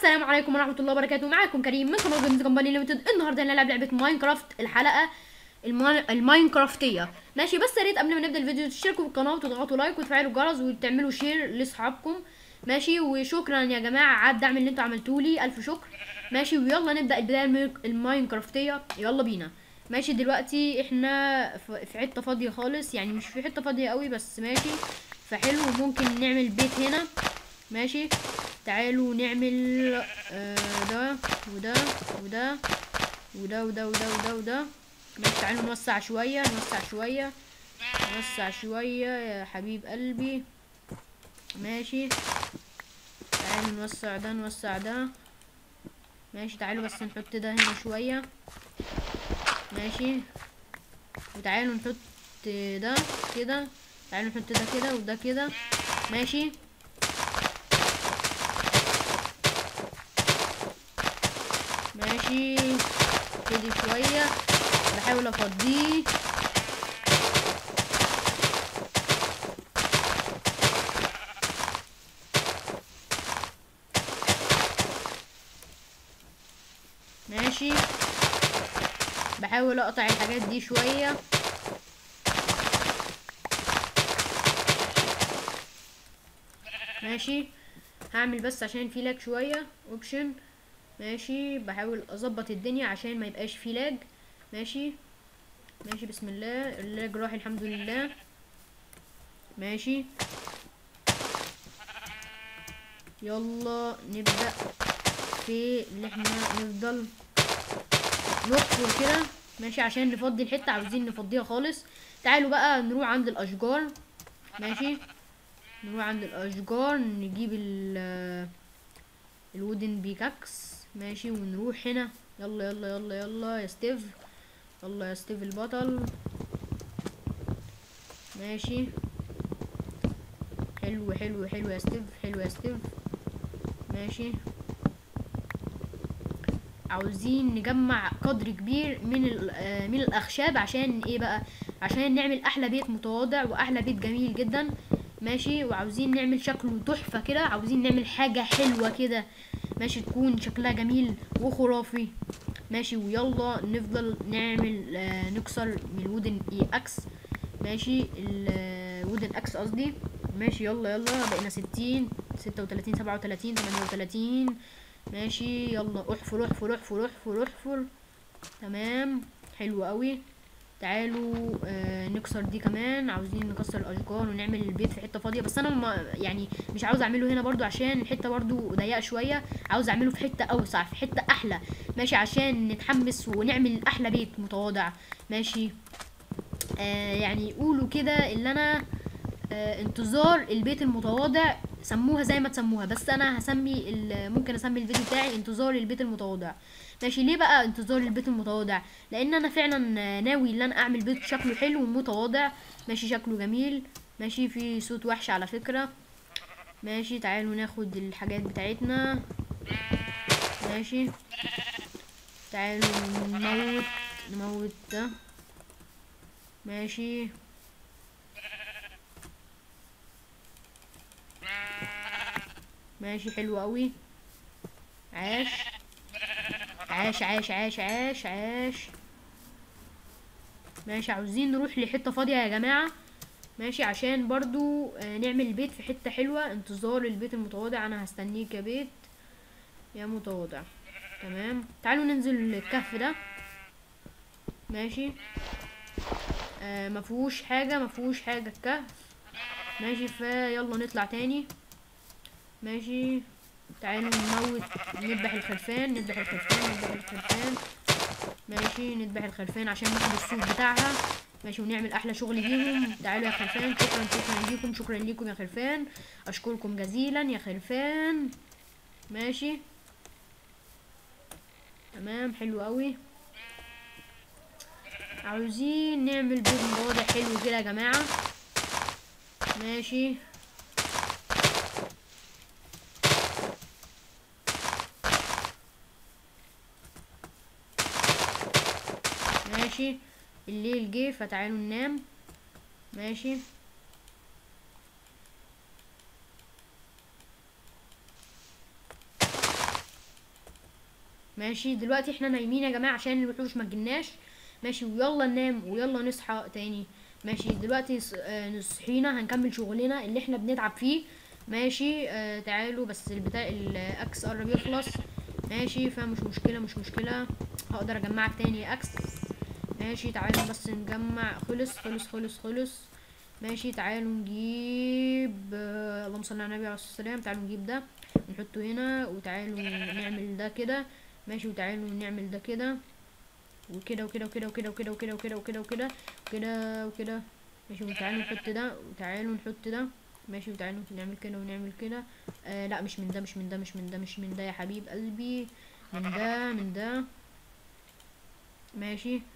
السلام عليكم ورحمه الله وبركاته معاكم كريم من قناه جيمز كومباني ليميتد النهارده هنلعب لعبه ماينكرافت الحلقه المان- الماينكرافتيه ماشي بس يا ريت قبل ما نبدا الفيديو تشتركوا في القناه وتضغطوا لايك وتفعلوا الجرس وتعملوا شير لاصحابكم ماشي وشكرا يا جماعه على الدعم اللي انتوا عملتوه لي الف شكر ماشي ويلا نبدا البدايه المي- الماينكرافتيه يلا بينا ماشي دلوقتي احنا ف- في حته فاضيه خالص يعني مش في حته فاضيه قوي بس ماشي فحلو ممكن نعمل بيت هنا ماشي تعالوا نعمل آه ده وده وده وده وده وده وده وده ماشي تعالوا نوسع شوية نوسع شوية نوسع شوية يا حبيب قلبي ماشي تعالوا نوسع ده نوسع ده ماشي تعالوا بس نحط ده هنا شوية ماشي وتعالوا نحط ده كده تعالوا نحط ده كده وده كده ماشي ماشي كده شوية بحاول افضيه ماشي بحاول اقطع الحاجات دي شوية ماشي هعمل بس عشان في لاج شوية اوبشن ماشي بحاول اظبط الدنيا عشان ما يبقاش في لاج ماشي ماشي بسم الله اللاج راح الحمد لله ماشي يلا نبدأ في اللي احنا نفضل نحفر كده ماشي عشان نفضي الحتة عاوزين نفضيها خالص تعالوا بقى نروح عند الاشجار ماشي نروح عند الاشجار نجيب ال الودن بيكاكس ماشي ونروح هنا يلا يلا يلا يلا يا ستيف يلا يا ستيف البطل ماشي حلو حلو حلو يا ستيف حلو يا ستيف ماشي عاوزين نجمع قدر كبير من ال- آه، من الاخشاب عشان ايه بقى عشان نعمل احلى بيت متواضع واحلى بيت جميل جدا ماشي وعاوزين نعمل شكله تحفة كده عاوزين نعمل حاجة حلوة كده ماشي تكون شكلها جميل وخرافي ماشي ويلا نفضل نعمل آه نكسر من الودن اي اكس ماشي الودن اكس قصدي ماشي يلا يلا بقينا ستين ستة وتلاتين سبعة وتلاتين تمانية وتلاتين ماشي يلا احفر احفر احفر احفر احفر تمام حلو قوي تعالوا آه نكسر دي كمان عاوزين نكسر الاشجار ونعمل البيت في حته فاضيه بس انا ما يعني مش عاوز اعمله هنا برضو عشان الحته برضو ضيقه شويه عاوز اعمله في حته اوسع في حته احلى ماشي عشان نتحمس ونعمل احلى بيت متواضع ماشي آه يعني قولوا كده اللي انا آه انتظار البيت المتواضع سموها زي ما تسموها بس انا هسمي ال- ممكن اسمي الفيديو بتاعي انتظار البيت المتواضع ماشي ليه بقى انتظار البيت المتواضع لان انا فعلا ناوي ان انا اعمل بيت شكله حلو ومتواضع ماشي شكله جميل ماشي في صوت وحش على فكرة ماشي تعالوا ناخد الحاجات بتاعتنا ماشي تعالوا نموت نموت ده ماشي ماشي حلو قوي عاش عاش عاش عاش عاش عاش ماشي عاوزين نروح لحتة فاضية يا جماعة ماشي عشان برضو آه، نعمل البيت في حتة حلوة انتظار البيت المتواضع انا هستنيك يا بيت يا متواضع تمام تعالوا ننزل الكهف ده ماشي آه مفهوش حاجة مفهوش حاجة الكهف ماشي فيلا نطلع تاني ماشي تعالوا نموت نذبح الخرفان نذبح الخرفان نذبح الخرفان ماشي نذبح الخرفان عشان ناخد الصوت بتاعها ماشي ونعمل احلى شغل ليهم تعالوا يا خرفان شكرا شكرا ليكم شكرا ليكم يا خرفان اشكركم جزيلا يا خرفان ماشي تمام حلو قوي عاوزين نعمل بيت متواضع حلو كده يا جماعه ماشي ماشي الليل جه فتعالوا ننام ماشي ماشي دلوقتي احنا نايمين يا جماعه عشان الوحوش ما تجيلناش ماشي ويلا ننام ويلا نصحى تاني ماشي دلوقتي ص- آه، صحينا هنكمل شغلنا اللي احنا بنتعب فيه ماشي آه تعالوا بس البتاع الاكس قرب يخلص ماشي فمش مشكله مش مشكله هقدر اجمعك تاني يا اكس ماشي تعالوا بس نجمع خلص خلص خلص خلص ماشي تعالوا نجيب آه اللهم صل على النبي عليه الصلاه والسلام تعالوا نجيب ده نحطه هنا وتعالوا نعمل ده كده ماشي وتعالوا نعمل ده كده وكده وكده وكده وكده وكده وكده وكده وكده وكده وكده وكده ماشي وتعالوا نحط ده وتعالوا نحط ده ماشي وتعالوا نعمل كده ونعمل كده آه لا مش من ده مش من ده مش من ده مش من ده يا حبيب قلبي من ده من ده ماشي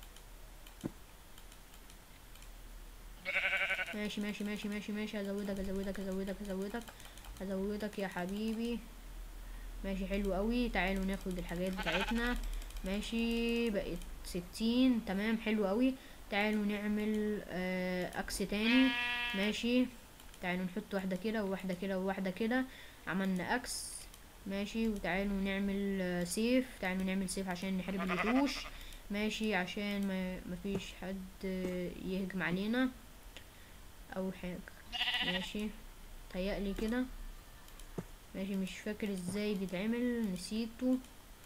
ماشي ماشي ماشي ماشي ماشي هزودك هزودك هزودك هزودك هزودك يا حبيبي ماشي حلو قوي تعالوا ناخد الحاجات بتاعتنا ماشي بقت ستين تمام حلو قوي تعالوا نعمل آه اكس تاني ماشي تعالوا نحط واحدة كده وواحدة كده وواحدة كده عملنا اكس ماشي وتعالوا نعمل آه سيف تعالوا نعمل سيف عشان نحارب الوحوش ماشي عشان ما مفيش حد آه، يهجم علينا او حاجة ماشي تهيألي كده ماشي مش فاكر ازاي بيتعمل نسيته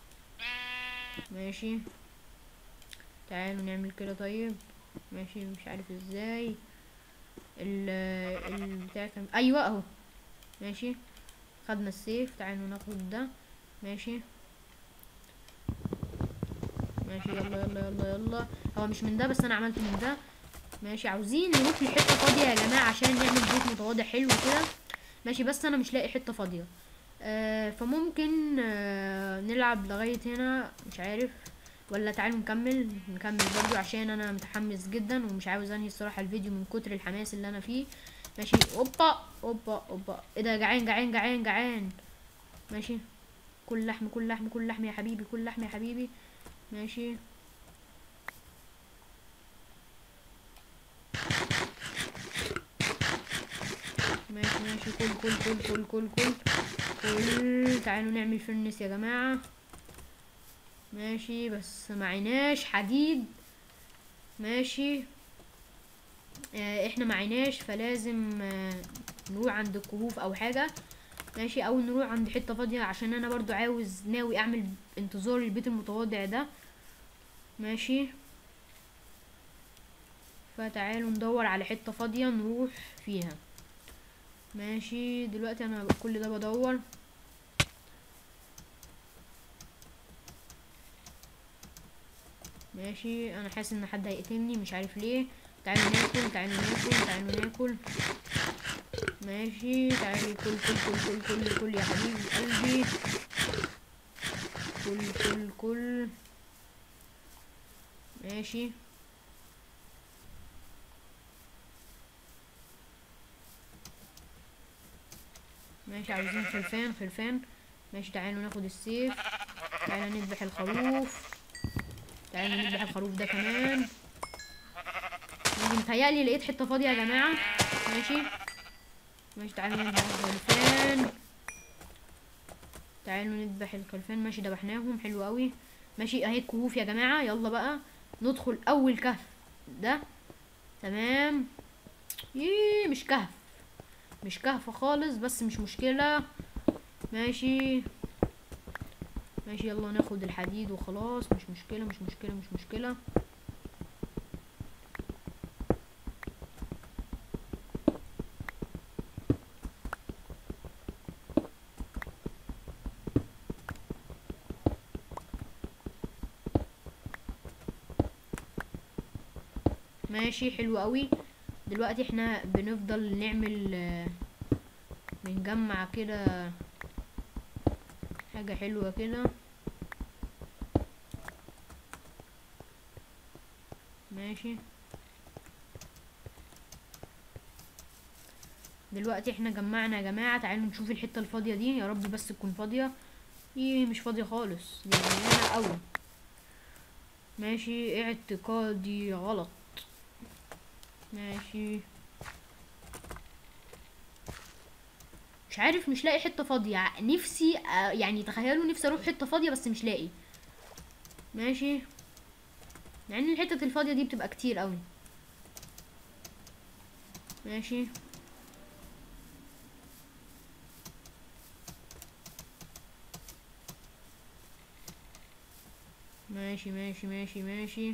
ماشي تعالوا نعمل كده طيب ماشي مش عارف ازاي ال البتاع كان ايوه اهو ماشي خدنا السيف تعالوا ناخد ده ماشي ماشي يلا يلا يلا يلا هو مش من ده بس انا عملت من ده ماشي عاوزين نروح لحته فاضيه يا جماعه عشان نعمل بيت متواضع حلو كده ماشي بس انا مش لاقي حته فاضيه آه فممكن آه نلعب لغايه هنا مش عارف ولا تعالوا نكمل نكمل برضو عشان انا متحمس جدا ومش عاوز انهي الصراحه الفيديو من كتر الحماس اللي انا فيه ماشي اوبا اوبا اوبا ايه ده جعان جعان جعان جعان ماشي كل لحم كل لحم كل لحم يا حبيبي كل لحم يا حبيبي ماشي ماشي ماشي كل كل كل كل كل كل كل تعالوا نعمل فرنس يا جماعة ماشي بس معناش حديد ماشي آه احنا معناش فلازم آه نروح عند الكهوف او حاجة ماشي او نروح عند حتة فاضية عشان انا برضو عاوز ناوي اعمل انتظار البيت المتواضع ده ماشي فتعالوا ندور على حتة فاضية نروح فيها ماشي دلوقتي انا كل ده بدور ماشي انا حاسس ان حد هيقتلني مش عارف ليه تعالوا ناكل تعالوا ناكل تعالوا ناكل ماشي تعالي كل كل كل كل كل كل يا حبيبي قلبي كل كل كل ماشي ماشي عاوزين خلفان خلفان ماشي تعالوا ناخد السيف تعالوا نذبح الخروف تعالوا نذبح الخروف ده كمان ماشي متهيألي لقيت حتة فاضية يا جماعة ماشي ماشي تعالوا نذبح الخلفان تعالوا نذبح الخلفان ماشي ذبحناهم حلو قوي ماشي اهي الكهوف يا جماعة يلا بقى ندخل اول كهف ده تمام ييه مش كهف مش كهف خالص بس مش مشكلة ماشي ماشي يلا ناخد الحديد وخلاص مش مشكلة مش مشكلة مش مشكلة ماشي حلو قوي دلوقتي احنا بنفضل نعمل آه، بنجمع كده حاجة حلوة كده ماشي دلوقتي احنا جمعنا يا جماعة تعالوا نشوف الحتة الفاضية دي يا رب بس تكون فاضية ايه مش فاضية خالص دي مليانة قوي ماشي اعتقادي غلط ماشي مش عارف مش لاقي حته فاضيه نفسي آه، يعني تخيلوا نفسي اروح حته فاضيه بس مش لاقي ماشي يعني الحتة الفاضية دي بتبقى كتير قوي ماشي ماشي ماشي ماشي ماشي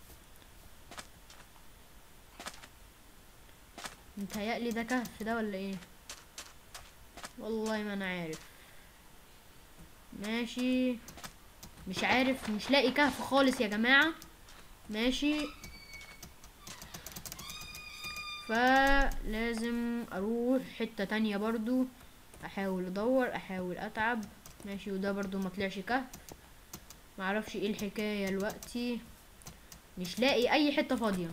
متهيألي ده كهف ده ولا ايه والله ما انا عارف ماشي مش عارف مش لاقي كهف خالص يا جماعة ماشي فلازم اروح حتة تانية برضو احاول ادور احاول اتعب ماشي وده برضو ما طلعش كهف معرفش ايه الحكاية دلوقتي مش لاقي اي حتة فاضية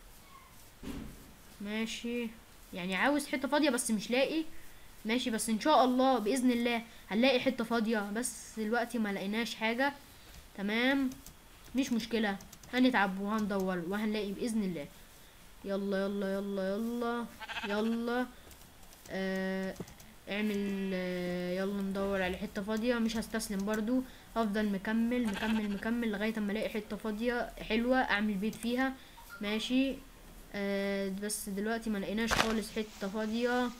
ماشي يعني عاوز حتة فاضية بس مش لاقي ماشي بس ان شاء الله باذن الله هنلاقي حته فاضيه بس دلوقتي ما لقيناش حاجه تمام مش مشكله هنتعب وهندور وهنلاقي باذن الله يلا يلا يلا يلا يلا آه اعمل آه يلا ندور على حته فاضيه مش هستسلم برضو هفضل مكمل مكمل مكمل لغايه اما الاقي حته فاضيه حلوه اعمل بيت فيها ماشي آه بس دلوقتي ما لقيناش خالص حته فاضيه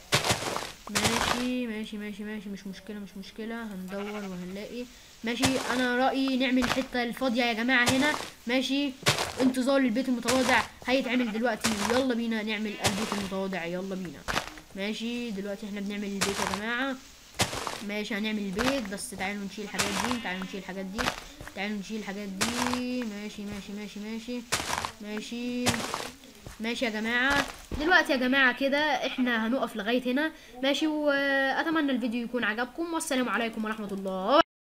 ماشي ماشي ماشي ماشي مش مشكلة مش مشكلة هندور وهنلاقي ماشي انا رأيي نعمل الحتة الفاضية يا جماعة هنا ماشي انتظار البيت المتواضع هيتعمل دلوقتي يلا بينا نعمل البيت المتواضع يلا بينا ماشي دلوقتي احنا بنعمل البيت يا جماعة ماشي هنعمل البيت بس تعالوا نشيل الحاجات دي تعالوا نشيل الحاجات دي تعالوا نشيل الحاجات دي ماشي ماشي ماشي ماشي ماشي ماشي يا جماعة دلوقتي يا جماعة كده احنا هنقف لغاية هنا ماشي واتمنى الفيديو يكون عجبكم والسلام عليكم ورحمة الله